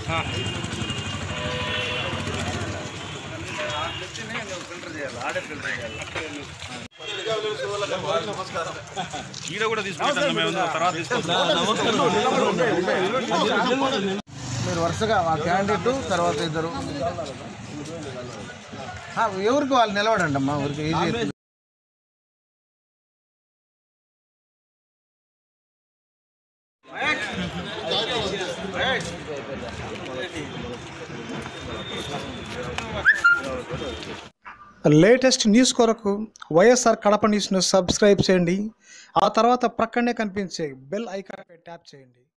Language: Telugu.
ఈడ కూడా తీసుకుంటాం మేము తర్వాత తీసుకుంటాం మీరు వరుసగా ఆ క్యాండిడేట్ తర్వాత ఇద్దరు ఆ, ఎవరికి వాళ్ళు నిలబడండి అమ్మా ఎవరికి ఈజీ అవుతుంది. లేటెస్ట్ న్యూస్ కొరకు వైఎస్ఆర్ కడప న్యూస్ను సబ్స్క్రైబ్ చేయండి ఆ తర్వాత ప్రక్కనే కనిపించే బెల్ ఐకాన్పై ట్యాప్ చేయండి